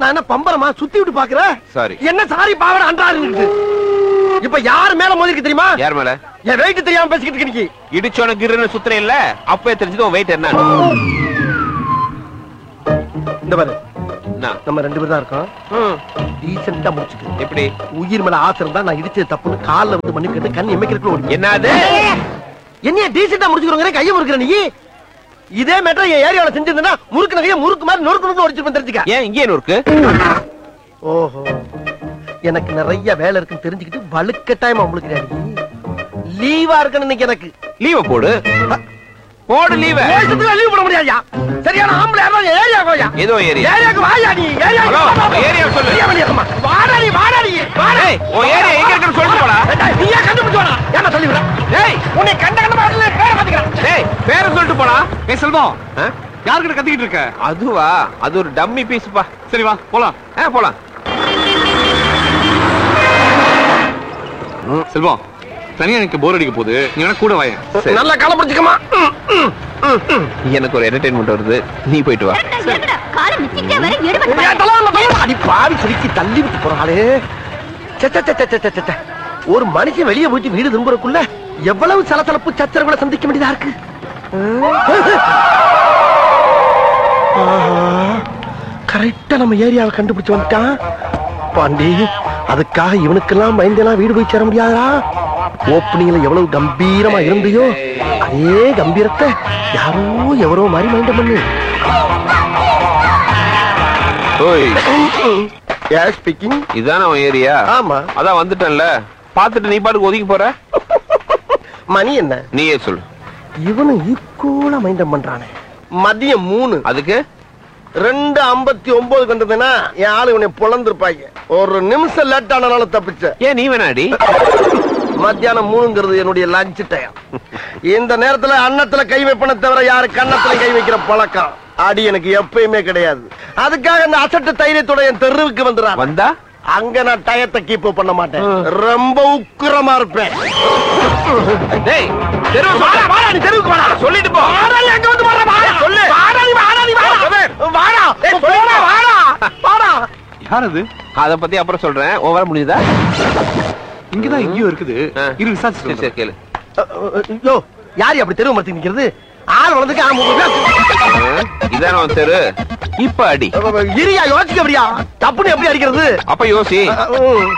நான் என்ன பம்பரமா சுத்தி விட்டு பாக்குற Sorry. என்ன சாரி பாவட அன்றாரு இருக்குது இப்ப யார் மேல மோதிருக்கு தெரியுமா யார் மேல என் வெயிட் தெரியாம பேசிக்கிட்டு இருக்க நீ இடிச்சோன கிருன்னு சுத்துறேன் இல்ல அப்பவே தெரிஞ்சது உன் வெயிட் என்ன இந்த பாரு என்ன? நம்ம ரெண்டு பேரும் தான் இருக்கோம் ம், டீசெண்டா முடிச்சுக்க எப்படி உயிர் மேல ஆசை இருந்தா நான் இடிச்சது தப்புன்னு கால்ல வந்து மண்ணு கேட்டு கண் எமைக்கிறதுக்குள்ள ஓடி என்னது என்னைய டீசெண்டா முடிச்சுக்கிறோங்க கையை முறுக்குற நீ இதே மேட்டர் என் ஏரியாவுல செஞ்சிருந்தா முறுக்கு நகைய முறுக்கு மாதிரி நொறுக்கு நொறுக்கு உடைச்சிருப்பேன் தெரிஞ்சுக்க ஏன் இங்கே இருக்கு ஓஹோ எனக்கு நிறைய வேலை இருக்குன்னு தெரிஞ்சுக்கிட்டு வலுக்கட்டாயமா உங்களுக்கு லீவா இருக்கணும் இன்னைக்கு எனக்கு லீவ போடு போடு லீவ லீவ் போட முடியாதுயா சரியான ஆம்பளை யாரோ ஏரியா கோயா ஏதோ ஏரியா ஏரியாக்கு வாயா நீ ஹலோ, ஏரியா சொல்லு. வாடா நீ வாடா நீ வாடா ஏய், உன் ஏரியா எங்க இருக்குன்னு சொல்லிட்டு போடா. ஏய், நீயா கண்டுபிடிச்சு வாடா ஏன்னா சொல்லி விடுறேன் டேய் உன்னை கண்ட கண்ட பாடல பேர பாத்துக்கிறேன் டேய் பேர சொல்லிட்டு போடா ஏய் செல்வம் ஆ? யாருக்கிட்ட கத்திக்கிட்டு இருக்க அதுவா அது ஒரு டம்மி பீஸ்ப்பா சரி வா போலாம் ஆ போலாம் செல்வம் தனியா எனக்கு போர் அடிக்க போகுது நீ வேணா கூட வாயேன் சரி. நல்லா கால பிடிச்சுக்கமா எனக்கு ஒரு என்டர்டைன்மெண்ட் வருது நீ போயிட்டு வா காலம் மிச்சிக்கிட்டே வர எடுபட்டு அடி பாவி சுருக்கி தள்ளி விட்டு போறாளே சே, சே, சே, சே, சே, சே, சே. ஒரு மனுஷன் வெளியே போயிட்டு வீடு திரும்புறக்குள்ள எவ்வளவு சலசலப்பு சச்சரவுகளை சந்திக்க வேண்டியதா இருக்கு கரெக்டா நம்ம ஏரியாவை கண்டுபிடிச்சு வந்துட்டான் பாண்டி அதுக்காக இவனுக்கெல்லாம் பயந்தெல்லாம் வீடு போய் சேர முடியாதா ஓப்பனிங்ல எவ்வளவு கம்பீரமா இருந்தியோ அதே கம்பீரத்தை யாரோ எவரோ மாதிரி மைண்டம் பண்ணு ஓய் யார் ஸ்பீக்கிங் இதான உன் ஏரியா ஆமா அதான் வந்துட்டேன்ல பாத்துட்டு நீ பாட்டுக்கு ஒதுங்கி போற மணி என்ன நீயே சொல்லு இவனும் ஈக்குவலா மைண்டம் பண்றானே மதியம் மூணு அதுக்கு ரெண்டு ஐம்பத்தி ஒன்பது கண்டதுன்னா என் ஆளு இவனை பொழந்திருப்பாங்க ஒரு நிமிஷம் லேட் ஆனனால தப்பிச்ச ஏன் நீ வேணாடி மத்தியானம் மூணுங்கிறது என்னுடைய லஞ்ச் டைம் இந்த நேரத்துல அன்னத்துல கை வைப்பன தவிர யாரு கன்னத்துல கை வைக்கிற பழக்கம் அடி எனக்கு எப்பயுமே கிடையாது அதுக்காக இந்த அசட்டு தைரியத்தோட என் தெருவுக்கு வந்துடுறான் வந்தா அங்க நான் டயத்தை கீப் பண்ண மாட்டேன் ரொம்ப உக்கிரமா இருப்பேன் டேய் தெருவு வாடா, வாடா, நீ தெருவுக்கு வாடா. சொல்லிட்டு போ வாடா, நீ அங்க வந்து வாடா, வாடா. சொல்லு. வாடா, நீ வாடா, நீ வாடா. கபீர். வாடா. ஏய், போடா, வாடா. வாடா. யார் அது அத பத்தி அப்புறம் சொல்றேன் உன் வர முடியுதா இங்கதான் எங்கேயோ இருக்குது ஆ. இரு சரி விசாரிச்சு சரி கேளு யோ, யாரு அப்படி தெருவு மரத்துக்கு நிக்கிறது ஆள் வளர்ந்துக்கு ஆ, முப்பது பேர். ஆ, இதான உன் தெரு இப்ப அடி இரியா யோசிக்க அப்படியா தப்புன்னு எப்படி அடிக்கிறது அப்ப யோசி ம்.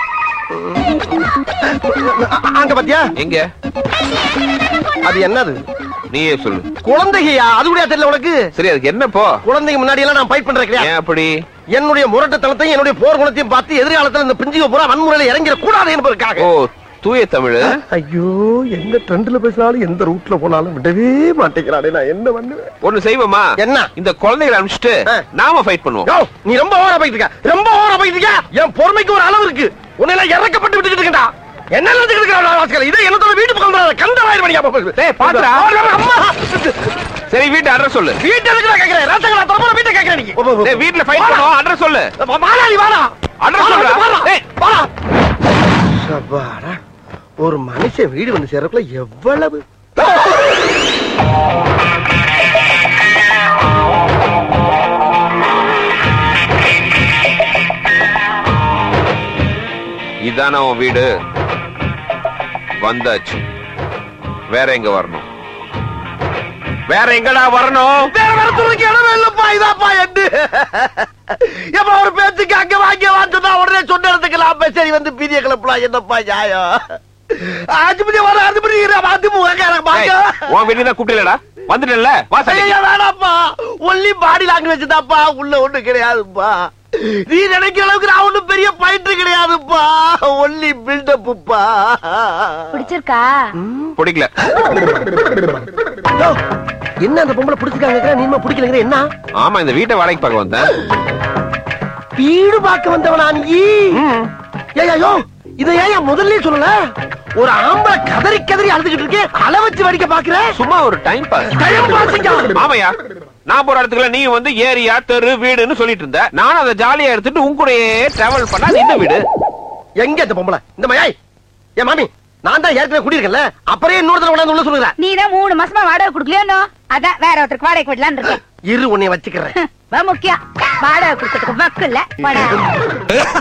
அங்க பாத்தியா எங்க அது என்னது நீயே சொல்லு குழந்தையா அது கூட தெரியல உனக்கு சரி அதுக்கு என்ன போ குழந்தைங்க முன்னாடி எல்லாம் நான் ஃபைட் பண்றேன் கிடையாது ஏன் அப்படி என்னுடைய முரட்டுத்தனத்தையும் என்னுடைய போர் குணத்தையும் பார்த்து எதிர்காலத்துல இந்த பிஞ்சுக பூரா வன்முறையில இறங்கிட கூடாது என்பதற்காக ஓ தூய தமிழ் ஐயோ எந்த ட்ரெண்ட்ல பேசினாலும் எந்த ரூட்ல போனாலும் விடவே மாட்டேங்கிறானே நான் என்ன பண்ணுவேன் ஒண்ணு செய்வோமா என்ன? இந்த குழந்தைகளை அனுப்பிச்சிட்டு ஆ. நாம ஃபைட் பண்ணுவோம் யோ, நீ ரொம்ப ஓவரா போயிட்டு இருக்க ரொம்ப ஓவரா போயிட்டு இருக்க என் பொறுமைக்கு ஒரு அளவு இருக்கு உன்னை எல்லாம் இறக்கப்பட்டு விட்டுட்டு இருக்கா என்ன நினைச்சுட்டு இருக்க வாசிக்கல இதே என்னத்தோட வீட்டு பக்கம் வந்தாத, கந்தவாயிரம் மணியா டேய், பாத்துடா. அம்மா சரி வீட்டு அட்ரஸ் சொல்லு வீட்டு எதுக்குடா கேக்குறேன் ராசங்களா தரப்போற வீட்டை கேக்குறேன் நீ டேய் வீட்ல ஃபைட் பண்ணுவோம் அட்ரஸ் சொல்லு வாடா நீ வாடா அட்ரஸ் வாடா, சொல்றா. வாடா. டேய். வாடா. சப்பாடா. ஒரு மனுஷன் வீடு வந்து சேர்றதுக்குள்ள எவ்வளவு இதான உன் வீடு வந்தாச்சு வேற எங்க வரணும் வேற எங்கடா வரணும் வேற வேற துறைக்கு இடமே இல்லப்பா இதாப்பா எட்டு எப்ப ஒரு பேச்சுக்கு அங்க வாங்க வாச்சுனா உடனே சொன்ன இடத்துக்கு நான் சரி வந்து பீதிய கிளப்பலாம் என்னப்பா நியாயம் ஆஜிபதி வர ஆஜிபதி அதிமுக ஏய், பாக்க உன் வீட்டுக்கு தான் கூப்பிடலடா வந்துட்டல வா சரி ஐயா வேணாப்பா ஒன்லி பாடி லாங்குவேஜ் தான்ப்பா உள்ள ஒண்ணு கிடையாதுப்பா நீ நினைக்கிற அளவுக்கு நான் ஒண்ணும் பெரிய பயிற்று கிடையாதுப்பா ஒன்லி பில்டப்புப்பா பிடிச்சிருக்கா பிடிக்கல என்ன அந்த பொம்பளை பிடிச்சிருக்காங்க நீமா பிடிக்கலங்கிற என்ன ஆமா இந்த வீட்டை வாடகைக்கு பார்க்க வந்தேன் வீடு பார்க்க வந்தவனா நீ ஏய்யோ இத ஏன் முதல்ல சொல்லல ஒரு ஆம்பளை கதறி கதறி அழுதுகிட்டு இருக்கேன் அள வச்சு வடிக்க பாக்குற சும்மா ஒரு டைம் பாஸ் டைம் பாசிங்க ஆமையா நான் போற இடத்துக்குள்ள நீ வந்து ஏரியா தெரு வீடுன்னு சொல்லிட்டு இருந்த நானும் அதை ஜாலியா எடுத்துட்டு உன் கூடயே டிராவல் பண்ணா அது இந்த வீடு எங்க இந்த பொம்பளை இந்த மயாய் ஏன் மாமி நான் தான் ஏற்கனவே குடியிருக்கேன்ல அப்புறம் இன்னொரு தடவை கொண்டாந்து உள்ள சொல்லுங்க நீ தான் மூணு மாசமா வாடகை குடுக்கலையோ அதான் வேற ஒருத்தருக்கு வாடகை விடலான்னு இருக்கேன் இரு உன்னை வச்சுக்கிறேன் வா முக்கியம் வாடகை கொடுக்கறதுக்கு வக்கு இல்ல வாடகை